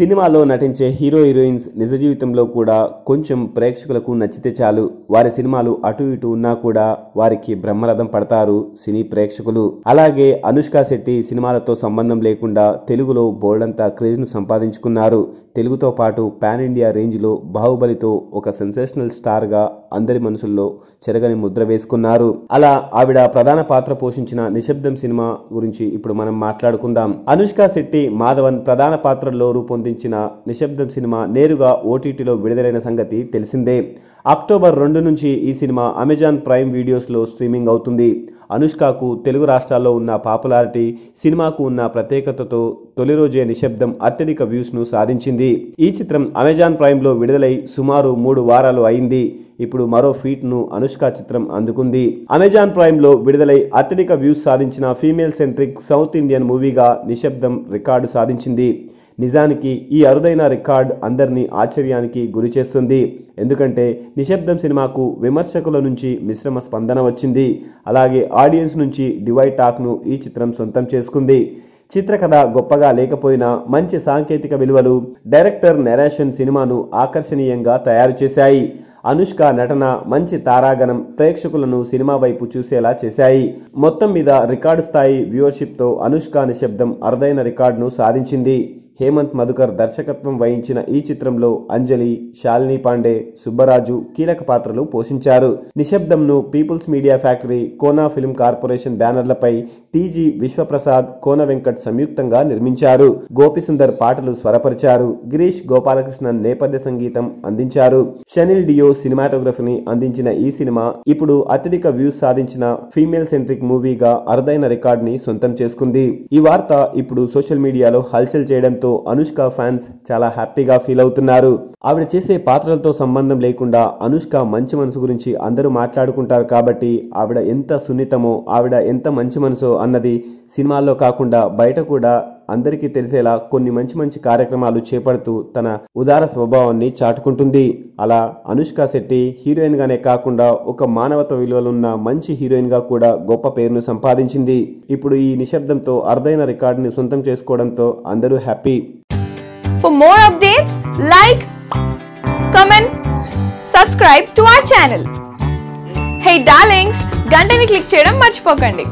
సినిమాలో నటించే hero heroines నిజ జీవితంలో కూడా కొంచెం ప్రేక్షకులకు నచ్చితే చాలు వారి సినిమాలు అటు ఇటు ఉన్నా కూడా వారికి బ్రహ్మరథం పడతారు సినీ ప్రేక్షకులు అలాగే అనుష్క శెట్టి సినిమాలతో సంబంధం లేకుండా తెలుగులో బోల్డంతా క్రేజ్ ను సంపాదించుకున్నారు తెలుగుతో పాటు పాన్ ఇండియా రేంజ్ లో బాహుబలితో ఒక సెన్సేషనల్ స్టార్ గా అందరి మనసుల్లో చెరగని ముద్ర వేసుకున్నారు అలా ఆవిడ ప్రధాన పాత్ర పోషించిన నిశ్శబ్దం సినిమా గురించి ఇప్పుడు మనం మాట్లాడుకుందాం అనుష్క శెట్టి మాధవన్ ప్రధాన పాత్రల్లో రూపొందించిన నిశ్శబ్దం సినిమా నేరుగా ఓటీటీలో విడుదలైన సంగతి తెలిసిందే అక్టోబర్ రెండు నుంచి ఈ సినిమా అమెజాన్ ప్రైమ్ వీడియోస్లో స్ట్రీమింగ్ అవుతుంది అనుష్కకు తెలుగు రాష్ట్రాల్లో ఉన్న పాపులారిటీ సినిమాకు ఉన్న ప్రత్యేకతతో తొలి రోజే నిశ్శబ్దం అత్యధిక వ్యూస్ను సాధించింది ఈ చిత్రం అమెజాన్ ప్రైమ్లో విడుదలై సుమారు మూడు వారాలు అయింది ఇప్పుడు మరో ఫీట్ ను అనుష్క చిత్రం అందుకుంది అమెజాన్ ప్రైమ్ లో విడుదలై అత్యధిక వ్యూస్ సాధించిన ఫీమేల్ సెంట్రిక్ సౌత్ ఇండియన్ మూవీగా నిశ్శబ్దం రికార్డు సాధించింది నిజానికి ఈ అరుదైన రికార్డ్ అందరినీ ఆశ్చర్యానికి గురి చేస్తుంది ఎందుకంటే నిశ్శబ్దం సినిమాకు విమర్శకుల నుంచి మిశ్రమ స్పందన వచ్చింది అలాగే ఆడియన్స్ నుంచి డివైడ్ టాక్ను ఈ చిత్రం సొంతం చేసుకుంది చిత్రకథ గొప్పగా లేకపోయినా మంచి సాంకేతిక విలువలు డైరెక్టర్ నెరేషన్ సినిమాను ఆకర్షణీయంగా తయారు చేశాయి అనుష్క నటన మంచి తారాగణం ప్రేక్షకులను సినిమా వైపు చూసేలా చేశాయి మొత్తం మీద రికార్డు స్థాయి వ్యూవర్షిప్తో అనుష్క నిశ్శబ్దం అరుదైన రికార్డును సాధించింది హేమంత్ మధుకర్ దర్శకత్వం వహించిన ఈ చిత్రంలో అంజలి శాలిని పాండే సుబ్బరాజు కీలక పాత్రలు పోషించారు నిశ్శబ్దంను People's Media Factory Kona Film Corporation బ్యానర్లపై టీజీ విశ్వప్రసాద్ కోన వెంకట్ సంయుక్తంగా నిర్మించారు గోపిసుందర్ పాటలు స్వరపరిచారు గిరీష్ గోపాలకృష్ణన్ నేపథ్య సంగీతం అందించారు షనిల్ డియో సినిమాటోగ్రఫీని అందించిన ఈ సినిమా ఇప్పుడు అత్యధిక వ్యూస్ సాధించిన ఫీమేల్ సెంట్రిక్ మూవీగా అరుదైన రికార్డ్ ని సొంతం చేసుకుంది ఈ వార్త ఇప్పుడు సోషల్ మీడియాలో హల్చల్ చేయడంతో అనుష్క ఫ్యాన్స్ చాలా హ్యాపీగా ఫీల్ అవుతున్నారు ఆవిడ చేసే పాత్రలతో సంబంధం లేకుండా అనుష్క మంచి మనసు గురించి అందరూ మాట్లాడుకుంటారు కాబట్టి ఆవిడ ఎంత సున్నితమో ఆవిడ ఎంత మంచి మనసో అన్నది సినిమాల్లో కాకుండా బయట కూడా అందరికీ తెలిసేలా కొన్ని మంచి మంచి కార్యక్రమాలు చేపడుతూ తన ఉదార స్వభావాన్ని చాటుకుంటుంది అలా అనుష్క శెట్టి హీరోయిన్ గానే కాకుండా ఒక మానవత విలువలున్న మంచి హీరోయిన్ గా కూడా గొప్ప పేరును సంపాదించింది ఇప్పుడు ఈ నిశ్శబ్దంతో అరుదైన రికార్డుని సొంతం చేసుకోవడంతో అందరూ happy For more updates, like, comment, subscribe to our channel. Hey darlings, గంటని click చేయడం మర్చిపోకండి